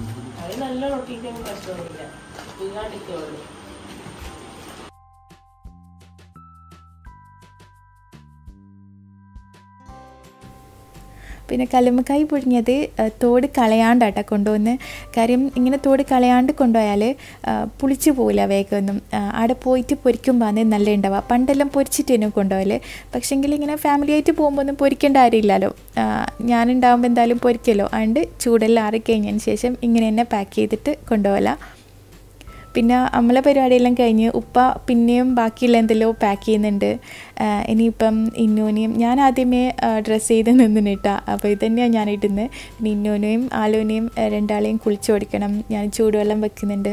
പിന്നെ കല്ലുമ്മക്കായി പുഴുങ്ങിയത് ആ, തോട് കളയാണ്ടാട്ടാ കൊണ്ടുവന്ന് കാര്യം ഇങ്ങനെ തോട് കളയാണ്ട് കൊണ്ടുപോയാൽ പുളിച്ചു പോവില്ല വേഗമൊന്നും ആ, അവിടെ പോയിട്ട് പൊരിക്കുമ്പോൾ ആണ് നല്ല ഉണ്ടാവുക പണ്ടെല്ലാം പൊരിച്ചിട്ട് തന്നെ കൊണ്ടുപോകല് പക്ഷേങ്കിൽ ഇങ്ങനെ ഫാമിലി ആയിട്ട് പോകുമ്പോൾ ഒന്നും പൊരിക്കേണ്ട കാര്യമില്ലല്ലോ ആ, ഞാനുണ്ടാകുമ്പോൾ എന്തായാലും പൊരിക്കല്ലോ അതുകൊണ്ട് ചൂടെല്ലാം ആറിക്കഴിഞ്ഞതിന് ശേഷം ഇങ്ങനെ തന്നെ പാക്ക് ചെയ്തിട്ട് കൊണ്ടുപോകല പിന്നെ നമ്മളെ പരിപാടിയെല്ലാം കഴിഞ്ഞ് ഉപ്പ പിന്നെയും ബാക്കിയുള്ള എന്തെല്ലോ പാക്ക് ചെയ്യുന്നുണ്ട് ആ, ഇനിയിപ്പം ഇന്നൂനെയും ഞാൻ ആദ്യമേ ഡ്രസ്സ് ചെയ്ത് നിന്നിന് കേട്ടാ അപ്പോൾ ഇതന്നെയാണ് ഞാൻ ഇടുന്നത് പിന്നെ ഇന്നൂനെയും ആലോനെയും ആ, രണ്ടാളെയും കുളിച്ചു കൊടുക്കണം ഞാൻ ചൂടുവെള്ളം വെക്കുന്നുണ്ട്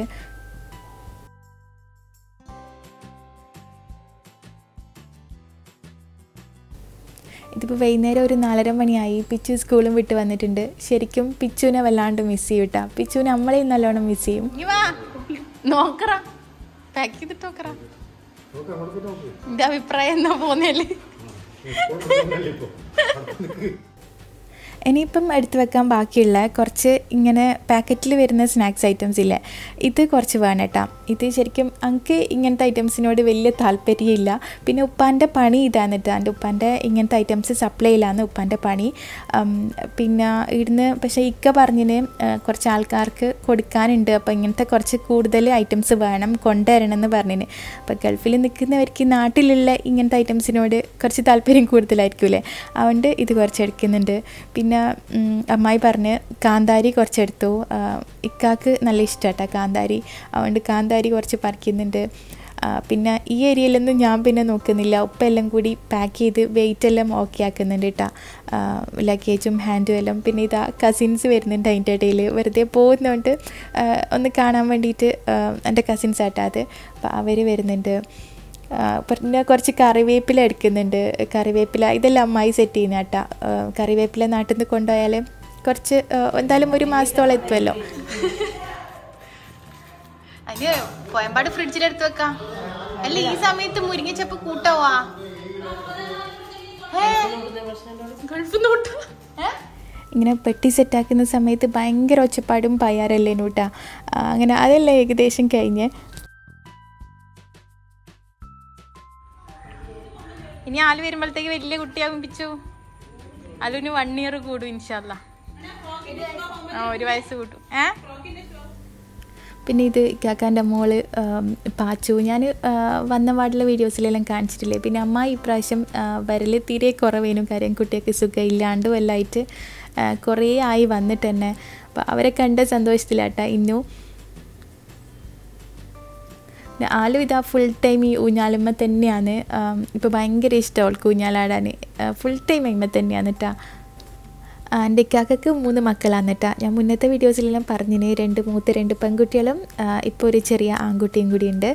ഇതിപ്പോൾ വൈകുന്നേരം ഒരു നാലര മണിയായി പിച്ചു സ്കൂളും വിട്ട് വന്നിട്ടുണ്ട് ശരിക്കും പിച്ചുവിനെ വല്ലാണ്ട് മിസ് ചെയ്യും കേട്ടോ പിച്ചുവിനെ നമ്മളെയും നല്ലോണം മിസ് ചെയ്യും ഇനി വാ നോക്കറ പാക്ക് ചെയ്തിട്ട് നോക്കറ നോക്ക്, അങ്ങോട്ട് നോക്ക്. എന്റെ അഭിപ്രായം എന്നാ പോന്നല്ലേ ഇപ്പോൾ കൊണ്ടുവന്നല്ലേ ഇപ്പോൾ. അടുത്ത് നിൽക്ക്. ഇനിയിപ്പം എടുത്തു വെക്കാൻ ബാക്കിയുള്ള കുറച്ച് ഇങ്ങനെ പാക്കറ്റിൽ വരുന്ന സ്നാക്സ് ഐറ്റംസ് ഇല്ലേ ഇത് കുറച്ച് വേണം കേട്ടോ ഇത് ശരിക്കും എനിക്ക് ഇങ്ങനത്തെ ഐറ്റംസിനോട് വലിയ താല്പര്യമില്ല പിന്നെ ഉപ്പാൻ്റെ പണി ഇതാണ് കേട്ടോ എൻ്റെ ഉപ്പാൻ്റെ ഇങ്ങനത്തെ ഐറ്റംസ് സപ്ലൈ ചെയ്യില്ലാന്ന് ഉപ്പാൻ്റെ പണി ഉം, പിന്നെ ഇവിടുന്ന് പക്ഷേ ഇക്ക പറഞ്ഞിന് ആ, കുറച്ച് ആൾക്കാർക്ക് കൊടുക്കാനുണ്ട് അപ്പോൾ ഇങ്ങനത്തെ കുറച്ച് കൂടുതൽ ഐറ്റംസ് വേണം കൊണ്ടുവരണം എന്ന് പറഞ്ഞിന് അപ്പോൾ ഗൾഫിൽ നിൽക്കുന്നവർക്ക് നാട്ടിലുള്ള ഇങ്ങനത്തെ ഐറ്റംസിനോട് കുറച്ച് താല്പര്യം കൂടുതലായിരിക്കുമല്ലേ അതുകൊണ്ട് ഇത് കുറച്ച് എടുക്കുന്നുണ്ട് പിന്നെ ഉം, അമ്മായി പറഞ്ഞ് കാന്താരി കുറച്ചെടുത്തു ആ, ഇക്കാക്ക് നല്ല ഇഷ്ടമാട്ടോ കാന്താരി അതുകൊണ്ട് കാന്താരി കുറച്ച് പറിക്കുന്നുണ്ട് ആ, പിന്നെ ഈ ഏരിയയിലൊന്നും ഞാൻ പിന്നെ നോക്കുന്നില്ല ഉപ്പെല്ലാം കൂടി പാക്ക് ചെയ്ത് വെയിറ്റ് എല്ലാം ഓക്കെ ആക്കുന്നുണ്ട് കേട്ടോ ലഗേജും ഹാൻഡും എല്ലാം പിന്നെ ഇതാ കസിൻസ് വരുന്നുണ്ട് അതിൻ്റെ ഇടയിൽ വെറുതെ പോകുന്നതുകൊണ്ട് ആ, ഒന്ന് കാണാൻ വേണ്ടിയിട്ട് ആ, എൻ്റെ കസിൻസ് ആട്ടാ അത് അപ്പോൾ അവർ വരുന്നുണ്ട് ആ, പിന്നെ കുറച്ച് കറിവേപ്പില എടുക്കുന്നുണ്ട് കറിവേപ്പില ഇതെല്ലാം അമ്മായി സെറ്റ് ചെയ്യുന്ന കേട്ടാ ആ, കറിവേപ്പില നാട്ടിൽ നിന്ന് കൊണ്ടുപോയാൽ കുറച്ച് ആ, എന്തായാലും ഒരു മാസത്തോളം എത്തുമല്ലോ അതിന് കോയമ്പാട് ഫ്രിഡ്ജിലെടുത്ത് വെക്കാം അല്ല ഈ സമയത്ത് മുരിങ്ങച്ചപ്പ് കൂട്ടവാ ഗൾഫിൽ നിന്ന് കൂട്ടോ ഇങ്ങനെ പെട്ടി സെറ്റാക്കുന്ന സമയത്ത് ഭയങ്കര ഒച്ചപ്പാടും പയ്യാറല്ലേ നൂട്ടാ അങ്ങനെ അതെല്ലാം ഏകദേശം കഴിഞ്ഞ് ഇനി ആല് വരുമ്പോഴത്തേക്ക് വലിയ കുട്ടിയാകും പിച്ചു അലുവിന് വൺ ഇയർ കൂടും ഇൻഷാല്ല ആ ഒരു വയസ്സ് കൂട്ടും ഏ പിന്നെ ഇത് ഇക്കാക്കാൻ്റെ മോള് ആം, പാച്ചു ഞാൻ വന്ന പാടുള്ള വീഡിയോസിലെല്ലാം കാണിച്ചിട്ടില്ലേ പിന്നെ അമ്മ ഇപ്രാവശ്യം ആ, വരൽ തീരെ കുറവേനും കാര്യം കുട്ടിയൊക്കെ സുഖം ഇല്ലാണ്ടും എല്ലായിട്ട് ആ, കുറേ ആയി വന്നിട്ട് തന്നെ അപ്പോൾ അവരെ കണ്ട സന്തോഷത്തിലാട്ടാ ഇന്നു പിന്നെ ആളും ഇതാ ഫുൾ ടൈം ഈ ഊഞ്ഞാലുമ്മ തന്നെയാണ് ഇപ്പോൾ ഭയങ്കര ഇഷ്ടം അവൾക്ക് ഊഞ്ഞാലാടാൻ ഫുൾ ടൈം അയിമ്മ തന്നെയാണ് കേട്ടാ എൻ്റെ ഇക്കാക്കക്ക് മൂന്ന് മക്കളാണ് കേട്ടാ ഞാൻ മുന്നത്തെ വീഡിയോസിലെല്ലാം പറഞ്ഞിന് രണ്ട് മൂത്ത രണ്ട് പെൺകുട്ടികളും ഇപ്പോൾ ഒരു ചെറിയ ആൺകുട്ടിയും കൂടിയുണ്ട്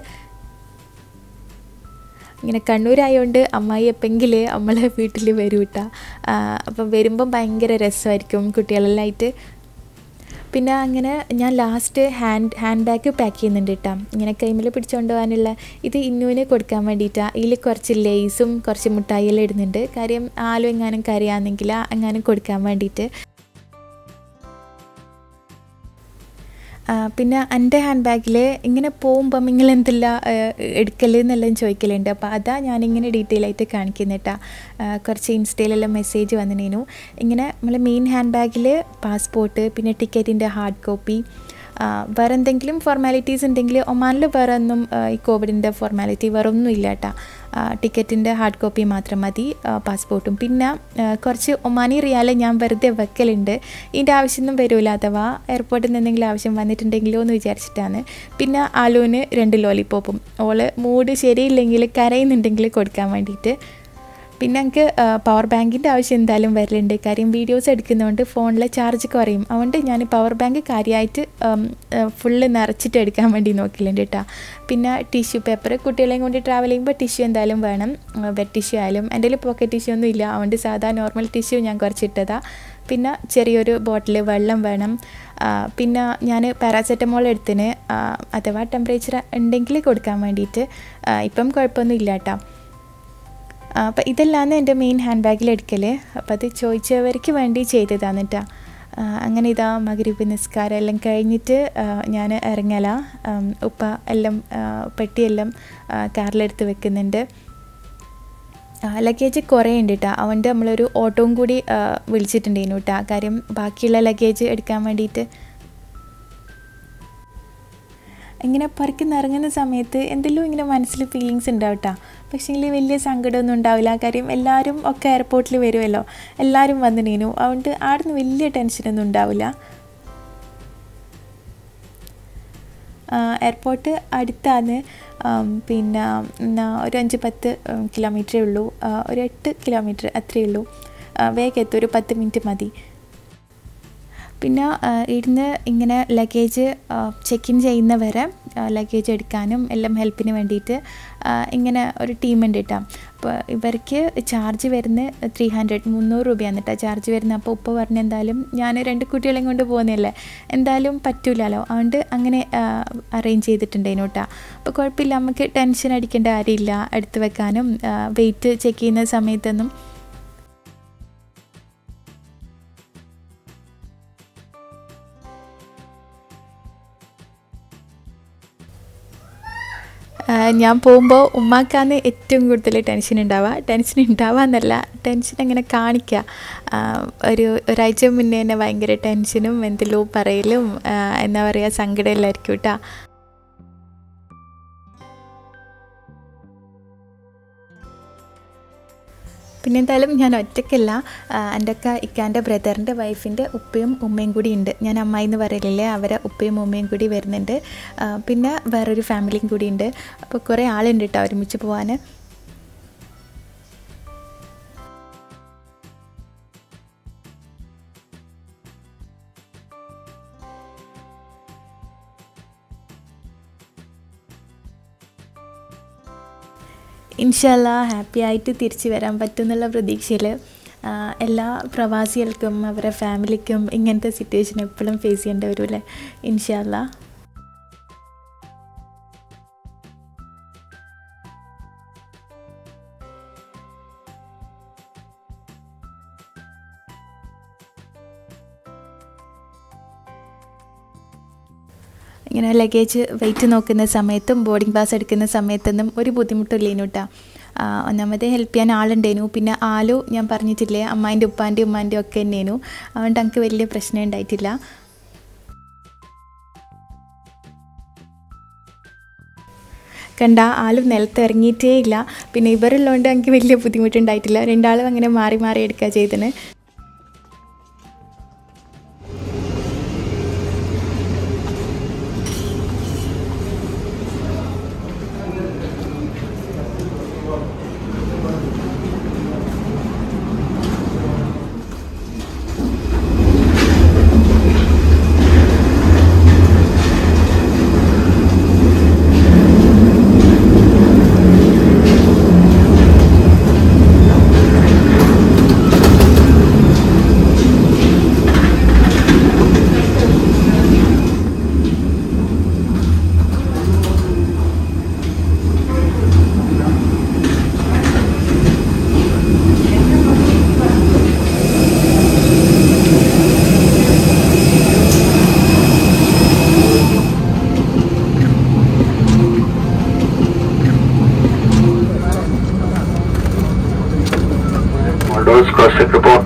ഇങ്ങനെ കണ്ണൂരായതുകൊണ്ട് അമ്മായി എപ്പെങ്കിൽ നമ്മളെ വീട്ടിൽ വരും കേട്ടാ അപ്പം വരുമ്പം ഭയങ്കര രസമായിരിക്കും കുട്ടികളെല്ലാം ആയിട്ട് പിന്നെ അങ്ങനെ ഞാൻ last hand hand bag pack ചെയ്യുന്നുണ്ട് കേട്ടോ ഇങ്ങനെ കൈമിൽ പിടിച്ചുകൊണ്ട് പോകാനുള്ള ഇത് ഇന്നുവിന് കൊടുക്കാൻ വേണ്ടിയിട്ടാണ് ഇതിൽ കുറച്ച് ലേസും കുറച്ച് മുട്ടായിയെല്ലാം ഇടുന്നുണ്ട് കാര്യം ആലും എങ്ങാനും കരയാന്നെങ്കിൽ എങ്ങാനും കൊടുക്കാൻ വേണ്ടിയിട്ട് ആ, പിന്നെ എൻ്റെ ഹാൻഡ് ബാഗിൽ ഇങ്ങനെ പോകുമ്പം നിങ്ങൾ എന്തില്ല എടുക്കൽ എന്നെല്ലാം ചോദിക്കലുണ്ട് അപ്പോൾ അതാ ഞാനിങ്ങനെ ഡീറ്റെയിൽ ആയിട്ട് കാണിക്കുന്നിട്ടാ കുറച്ച് ഇൻസ്റ്റയിലെല്ലാം മെസ്സേജ് വന്നിനു ഇങ്ങനെ നമ്മൾ മെയിൻ ഹാൻഡ് ബാഗിൽ പാസ്പോർട്ട് പിന്നെ ടിക്കറ്റിൻ്റെ ഹാർഡ് കോപ്പി ആ, വേറെ എന്തെങ്കിലും ഫോർമാലിറ്റീസ് ഉണ്ടെങ്കിൽ ഒമാനിൽ വേറെ ഒന്നും ആ, ഈ കോവിഡിൻ്റെ ഫോർമാലിറ്റി വേറെ ഒന്നും ഇല്ല കേട്ടോ ടിക്കറ്റിൻ്റെ ഹാർഡ് കോപ്പി മാത്രം മതി ആ, പാസ്പോർട്ടും പിന്നെ ആ, കുറച്ച് ഒമാനി റിയാൽ ഞാൻ വെറുതെ വെക്കലുണ്ട് ഇതിൻ്റെ ആവശ്യമൊന്നും വരില്ല അഥവാ എയർപോർട്ടിൽ നിന്ന് എന്തെങ്കിലും ആവശ്യം വന്നിട്ടുണ്ടെങ്കിലോ എന്ന് വിചാരിച്ചിട്ടാണ് പിന്നെ ആലൂന് രണ്ട് ലോലിപ്പോപ്പും ഓള് മൂഡ് ശരിയില്ലെങ്കിൽ കരയുന്നുണ്ടെങ്കിൽ കൊടുക്കാൻ വേണ്ടിയിട്ട് പിന്നെ എനിക്ക് പവർ ബാങ്കിൻ്റെ ആവശ്യം എന്തായാലും വരലുണ്ട് കാര്യം വീഡിയോസ് എടുക്കുന്നതുകൊണ്ട് ഫോണിലെ ചാർജ് കുറയും അതുകൊണ്ട് ഞാൻ പവർ ബാങ്ക് കാര്യമായിട്ട് ഫുള്ള് നിറച്ചിട്ട് എടുക്കാൻ വേണ്ടി നോക്കലുണ്ട് കേട്ടോ പിന്നെ ടിഷ്യൂ പേപ്പർ കുട്ടികളെയും കൊണ്ട് ട്രാവൽ ചെയ്യുമ്പോൾ ടിഷ്യൂ എന്തായാലും വേണം വെറ്റ് ടിഷ്യൂ ആയാലും എൻ്റെ കയ്യിൽ പോക്കറ്റ് ടിഷ്യൂ ഒന്നും ഇല്ല അതുകൊണ്ട് സാധാ നോർമൽ ടിഷ്യൂ ഞാൻ കുറച്ചിട്ടതാ പിന്നെ ചെറിയൊരു ബോട്ടിൽ വെള്ളം വേണം ആ, പിന്നെ ഞാൻ പാരാസെറ്റമോൾ എടുത്തിന് ആ, അഥവാ ടെമ്പറേച്ചർ ഉണ്ടെങ്കിൽ കൊടുക്കാൻ വേണ്ടിയിട്ട് ആ, ഇപ്പം കുഴപ്പമൊന്നും ഇല്ല കേട്ടോ അപ്പോൾ ഇതെല്ലാം എൻ്റെ മെയിൻ ഹാൻഡ് ബാഗിൽ എടുക്കൽ അപ്പോൾ അത് ചോദിച്ചവർക്ക് വേണ്ടി ചെയ്തതാണ് കേട്ടോ അങ്ങനെ ഇതാ മകരീബ് നിസ്കാരം എല്ലാം കഴിഞ്ഞിട്ട് ഞാൻ ഇറങ്ങല ഉപ്പ എല്ലാം ആ, പെട്ടിയെല്ലാം ആ, കാറിലെടുത്ത് വെക്കുന്നുണ്ട് ലഗേജ് കുറേ ഉണ്ട് കേട്ടോ അതുകൊണ്ട് നമ്മളൊരു ഓട്ടോയും കൂടി ആ, വിളിച്ചിട്ടുണ്ടായിരുന്നു കേട്ടോ കാര്യം ബാക്കിയുള്ള ലഗേജ് എടുക്കാൻ വേണ്ടിയിട്ട് ഇങ്ങനെ പുറത്തുനിന്ന് ഇറങ്ങുന്ന സമയത്ത് എന്തെല്ലോ ഇങ്ങനെ മനസ്സിൽ ഫീലിങ്സ് ഉണ്ടാവും കേട്ടോ പക്ഷേങ്കിൽ വലിയ സങ്കടമൊന്നും ഉണ്ടാവില്ല കാര്യം എല്ലാവരും ഒക്കെ എയർപോർട്ടിൽ വരുമല്ലോ എല്ലാവരും വന്നിനീനു അതുകൊണ്ട് ആടുന്ന് വലിയ ടെൻഷനൊന്നും ഉണ്ടാവില്ല എയർപോർട്ട് അടുത്താണ് ആം, പിന്നെ എന്നാ ഒരു അഞ്ച് പത്ത് കിലോമീറ്ററേ ഉള്ളൂ ആ, ഒരു എട്ട് കിലോമീറ്റർ അത്രയേ ഉള്ളൂ ആ, വേഗം എത്തും ഒരു പത്ത് മിനിറ്റ് മതി പിന്നെ ആ, ഇവിടുന്ന് ഇങ്ങനെ ലഗേജ് ചെക്ക് ഇൻ ചെയ്യുന്നവരെ ലഗേജ് എടുക്കാനും എല്ലാം ഹെൽപ്പിന് വേണ്ടിയിട്ട് ആ, ഇങ്ങനെ ഒരു ടീമുണ്ട് കേട്ടോ അപ്പോൾ ഇവർക്ക് ചാർജ് വരുന്ന ത്രീ ഹൺഡ്രഡ് മുന്നൂറ് രൂപയാണ് കേട്ടോ ചാർജ് വരുന്നത് അപ്പോൾ ഉപ്പ പറഞ്ഞ എന്തായാലും ഞാൻ രണ്ട് കുട്ടികളെയും കൊണ്ട് പോകുന്നില്ലേ എന്തായാലും പറ്റൂലല്ലോ അതുകൊണ്ട് അങ്ങനെ അറേഞ്ച് ചെയ്തിട്ടുണ്ടേനു കേട്ടോ അപ്പോൾ കുഴപ്പമില്ല നമുക്ക് ടെൻഷൻ അടിക്കേണ്ട കാര്യമില്ല എടുത്ത് വെക്കാനും വെയിറ്റ് ചെക്ക് ചെയ്യുന്ന സമയത്തൊന്നും ആ, ഞാൻ പോകുമ്പോൾ ഉമ്മാക്കാന്ന് ഏറ്റവും കൂടുതൽ ടെൻഷൻ ഉണ്ടാവുക ടെൻഷൻ ഉണ്ടാവുക എന്നല്ല ടെൻഷൻ അങ്ങനെ കാണിക്കുക ആ, ഒരു ഒരാഴ്ച മുന്നേ തന്നെ ഭയങ്കര ടെൻഷനും എന്തെല്ലോ പറയലും ആ, എന്താ പറയുക സങ്കടമില്ലായിരിക്കും കേട്ടോ പിന്നെ എന്തായാലും ഞാൻ ഒറ്റയ്ക്കല്ല ആ, എൻ്റെ ഒക്കെ ഇക്കാൻ്റെ ബ്രദറിൻ്റെ വൈഫിൻ്റെ ഉപ്പയും ഉമ്മയും കൂടി ഉണ്ട് ഞാൻ അമ്മായി എന്ന് പറയലില്ലേ അവരെ ഉപ്പയും ഉമ്മയും കൂടി വരുന്നുണ്ട് ആ, പിന്നെ വേറൊരു ഫാമിലിയും കൂടി ഉണ്ട് അപ്പോൾ കുറേ ആളുണ്ട് കേട്ടോ ഒരുമിച്ച് പോകാൻ ഇൻഷല്ല ഹാപ്പി ആയിട്ട് തിരിച്ചു വരാൻ പറ്റുമെന്നുള്ള പ്രതീക്ഷയിൽ എല്ലാ പ്രവാസികൾക്കും അവരുടെ ഫാമിലിക്കും ഇങ്ങനത്തെ സിറ്റുവേഷൻ എപ്പോഴും ഫേസ് ചെയ്യേണ്ടി വരുമല്ലേ ഇൻഷല്ല ഇങ്ങനെ ലഗേജ് വെയിറ്റ് നോക്കുന്ന സമയത്തും ബോർഡിംഗ് പാസ് എടുക്കുന്ന സമയത്തൊന്നും ഒരു ബുദ്ധിമുട്ടില്ലേനു കേട്ടോ ഒന്നാമത് ഹെൽപ്പ് ചെയ്യാൻ ആളുണ്ടേനു പിന്നെ ആലു ഞാൻ പറഞ്ഞിട്ടില്ലേ അമ്മാൻ്റെ ഉപ്പാൻ്റെ ഉമ്മാൻ്റെ ഒക്കെ തന്നെയായിരുന്നു അതുകൊണ്ട് എനിക്ക് വലിയ പ്രശ്നം ഉണ്ടായിട്ടില്ല കണ്ട ആളും നിലത്ത് ഇറങ്ങിയിട്ടേ ഇല്ല പിന്നെ ഇവരുള്ളതുകൊണ്ട് എനിക്ക് വലിയ ബുദ്ധിമുട്ടുണ്ടായിട്ടില്ല രണ്ടാളും അങ്ങനെ മാറി മാറി എടുക്കുക ചെയ്തത് All doors cross check report.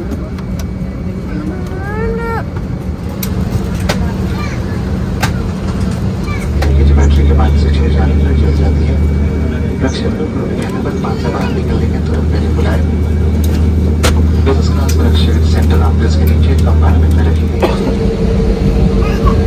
ये बैटरी के बाद से छह जाने लग जल जाती है लक्ष्य कहने पर पाँच से बाहर निकलने के तुरंत पहले बुलाए बिजनेस क्लास सुरक्षित सेंट्रल ऑफिस के नीचे कंपार्टमेंट में रखी गई है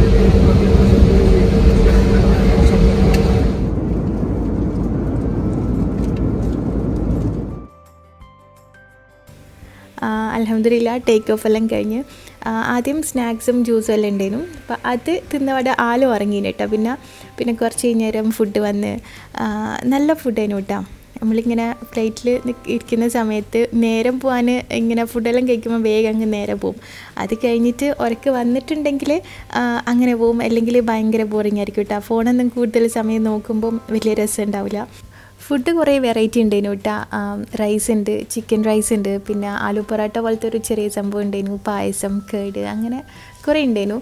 അലഹമില്ല ടേക്ക് ഓഫ് എല്ലാം കഴിഞ്ഞ് ആ, ആദ്യം സ്നാക്സും ജ്യൂസും എല്ലാം ഉണ്ടായിരുന്നു അപ്പോൾ അത് തിന്നവിടെ ആലും ഇറങ്ങീന് കേട്ടോ പിന്നെ പിന്നെ കുറച്ച് കഴിഞ്ഞേരം ഫുഡ് വന്ന് ആ, നല്ല ഫുഡായിരുന്നു കേട്ടോ നമ്മളിങ്ങനെ ഫ്ലൈറ്റിൽ ഇരിക്കുന്ന സമയത്ത് നേരം പോകാൻ ഇങ്ങനെ ഫുഡെല്ലാം കഴിക്കുമ്പോൾ വേഗം അങ്ങ് നേരെ പോവും അത് കഴിഞ്ഞിട്ട് ഉറക്ക് വന്നിട്ടുണ്ടെങ്കിൽ ആ, അങ്ങനെ പോവും അല്ലെങ്കിൽ ഭയങ്കര ബോറിംഗ് ആയിരിക്കും കേട്ടോ ഫോണൊന്നും കൂടുതൽ സമയം നോക്കുമ്പം വലിയ രസം ഉണ്ടാവില്ല ഫുഡ് കുറേ വെറൈറ്റി ഉണ്ടായിരുന്നു കേട്ടോ റൈസ് ഉണ്ട് ചിക്കൻ റൈസ് ഉണ്ട് പിന്നെ ആലു പൊറോട്ട പോലത്തെ ഒരു ചെറിയ സംഭവം ഉണ്ടായിരുന്നു പായസം കേട് അങ്ങനെ കുറേ ഉണ്ടായിരുന്നു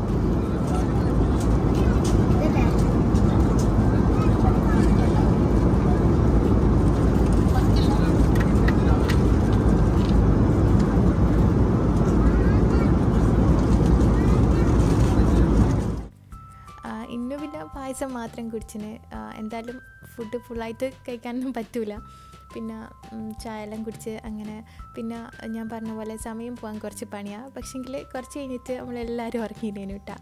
ആ, ഇന്ന് പിന്നെ പായസം മാത്രം കുടിച്ചിന് ആ, എന്തായാലും ഫുഡ് ഫുള്ളായിട്ട് കഴിക്കാനൊന്നും പറ്റൂല പിന്നെ ഉം, ചായ എല്ലാം കുടിച്ച് അങ്ങനെ പിന്നെ ഞാൻ പറഞ്ഞ പോലെ സമയം പോകാൻ കുറച്ച് പണിയാണ് പക്ഷെങ്കിൽ കുറച്ച് കഴിഞ്ഞിട്ട് നമ്മളെല്ലാവരും ഉറങ്ങിയിരുന്നു കേട്ടോ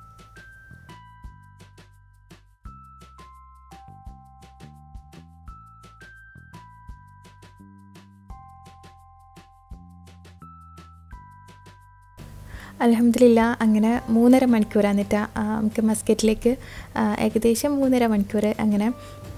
അലഹമില്ല അങ്ങനെ മൂന്നര മണിക്കൂർ എന്നിട്ട് നമുക്ക് മസ്കറ്റിലേക്ക് ആ, ഏകദേശം മൂന്നര മണിക്കൂർ അങ്ങനെ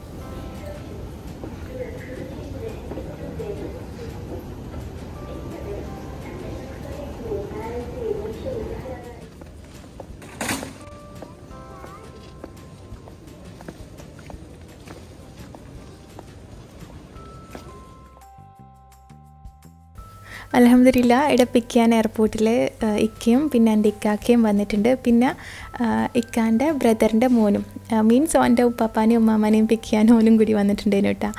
അലഹമില്ല ഇവിടെ പിക്കാൻ എയർപോർട്ടിൽ ഇക്കയും പിന്നെ എൻ്റെ ഇക്കാക്കയും വന്നിട്ടുണ്ട് പിന്നെ ആ, ഇക്കാൻ്റെ ബ്രദറിൻ്റെ മോനും മീൻസ് ഓൻ്റെ ഉപ്പാപ്പാനെയും ഉമ്മാമാനെയും പിക്കാനും ഓനും കൂടി വന്നിട്ടുണ്ടായിരുന്നു കേട്ടോ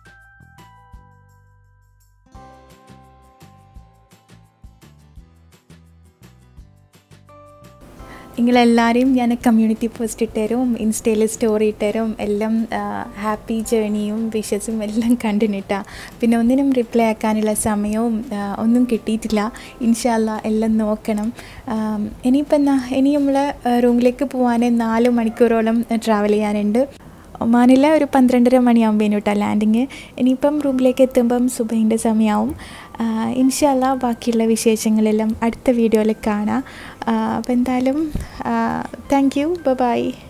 നിങ്ങളെല്ലാവരെയും ഞാൻ കമ്മ്യൂണിറ്റി പോസ്റ്റ് ഇട്ടേരും ഇൻസ്റ്റയിൽ സ്റ്റോറി ഇട്ടേരും എല്ലാം ഹാപ്പി ജേണിയും വിഷസും എല്ലാം കണ്ടിട്ടാ പിന്നെ ഒന്നിനും റിപ്ലൈ ആക്കാനുള്ള സമയവും ആ, ഒന്നും കിട്ടിയിട്ടില്ല ഇൻഷാല്ല എല്ലാം നോക്കണം ആം, ഇനിയിപ്പോൾ എന്നാ ഇനി നമ്മൾ റൂമിലേക്ക് പോകാൻ നാല് മണിക്കൂറോളം ട്രാവൽ ചെയ്യാനുണ്ട് ഒമാനിലെ ഒരു പന്ത്രണ്ടര മണിയാകുമ്പോഴേനും കേട്ടോ ലാൻഡിങ് ഇനിയിപ്പം റൂമിലേക്ക് എത്തുമ്പം സുബൈൻ്റെ സമയമാവും ഇൻഷല്ല ബാക്കിയുള്ള വിശേഷങ്ങളെല്ലാം അടുത്ത വീഡിയോയിൽ കാണാം അപ്പോൾ എന്തായാലും താങ്ക് യു ബൈ